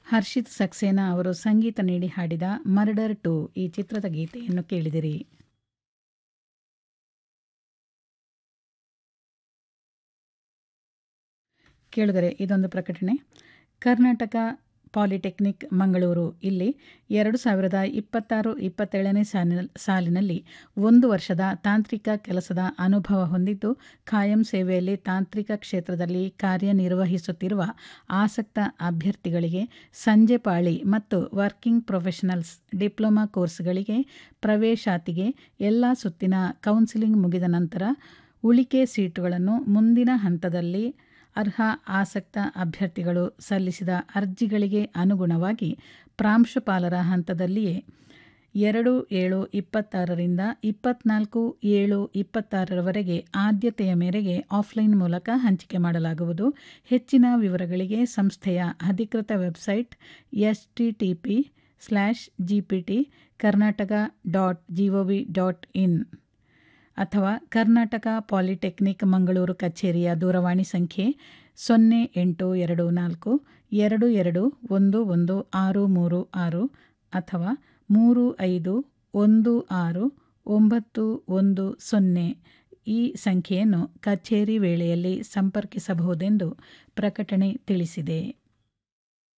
ಹರ್ಷಿತ್ ಸಕ್ಸೇನಾ ಅವರು ಸಂಗೀತ ನೀಡಿ ಹಾಡಿದ ಮರ್ಡರ್ ಟು ಈ ಚಿತ್ರದ ಗೀತೆಯನ್ನು ಕೇಳಿದಿರಿ ಕೇಳಿದರೆ ಇದೊಂದು ಪ್ರಕಟಣೆ ಕರ್ನಾಟಕ ಪಾಲಿಟೆಕ್ನಿಕ್ ಮಂಗಳೂರು ಇಲ್ಲಿ ಎರಡು ಸಾವಿರದ ಇಪ್ಪತ್ತಾರು ಇಪ್ಪತ್ತೇಳನೇ ಸಾಲಿನ ಸಾಲಿನಲ್ಲಿ ಒಂದು ವರ್ಷದ ತಾಂತ್ರಿಕ ಕೆಲಸದ ಅನುಭವ ಹೊಂದಿದ್ದು ಖಾಯಂ ಸೇವೆಯಲ್ಲಿ ತಾಂತ್ರಿಕ ಕ್ಷೇತ್ರದಲ್ಲಿ ಕಾರ್ಯನಿರ್ವಹಿಸುತ್ತಿರುವ ಆಸಕ್ತ ಅಭ್ಯರ್ಥಿಗಳಿಗೆ ಸಂಜೆ ಪಾಳಿ ಮತ್ತು ವರ್ಕಿಂಗ್ ಪ್ರೊಫೆಷನಲ್ಸ್ ಡಿಪ್ಲೊಮಾ ಕೋರ್ಸ್ಗಳಿಗೆ ಪ್ರವೇಶಾತಿಗೆ ಎಲ್ಲ ಸುತ್ತಿನ ಕೌನ್ಸಿಲಿಂಗ್ ಮುಗಿದ ನಂತರ ಉಳಿಕೆ ಸೀಟುಗಳನ್ನು ಮುಂದಿನ ಹಂತದಲ್ಲಿ ಅರ್ಹ ಆಸಕ್ತ ಅಭ್ಯರ್ಥಿಗಳು ಸಲ್ಲಿಸಿದ ಅರ್ಜಿಗಳಿಗೆ ಅನುಗುಣವಾಗಿ ಪ್ರಾಂಶುಪಾಲರ ಹಂತದಲ್ಲಿಯೇ ಎರಡು ಏಳು ಇಪ್ಪತ್ತಾರರಿಂದ ಇಪ್ಪತ್ನಾಲ್ಕು ಏಳು ಇಪ್ಪತ್ತಾರರವರೆಗೆ ಆದ್ಯತೆಯ ಮೇರೆಗೆ ಆಫ್ಲೈನ್ ಮೂಲಕ ಹಂಚಿಕೆ ಮಾಡಲಾಗುವುದು ಹೆಚ್ಚಿನ ವಿವರಗಳಿಗೆ ಸಂಸ್ಥೆಯ ಅಧಿಕೃತ website S T T P slash G P T Karnataka dot G O V dot in ಅಥವಾ ಕರ್ನಾಟಕ ಪಾಲಿಟೆಕ್ನಿಕ್ ಮಂಗಳೂರು ಕಚೇರಿಯ ದೂರವಾಣಿ ಸಂಖ್ಯೆ ಸೊನ್ನೆ ಎಂಟು ಎರಡು ನಾಲ್ಕು ಎರಡು ಎರಡು ಒಂದು ಒಂದು ಆರು ಮೂರು ಆರು ಅಥವಾ ಮೂರು ಐದು ಒಂದು ಆರು ಒಂಬತ್ತು ಒಂದು ಸೊನ್ನೆ ಈ ಸಂಖ್ಯೆಯನ್ನು ಕಚೇರಿ ವೇಳೆಯಲ್ಲಿ ಸಂಪರ್ಕಿಸಬಹುದೆಂದು ಪ್ರಕಟಣೆ ತಿಳಿಸಿದೆ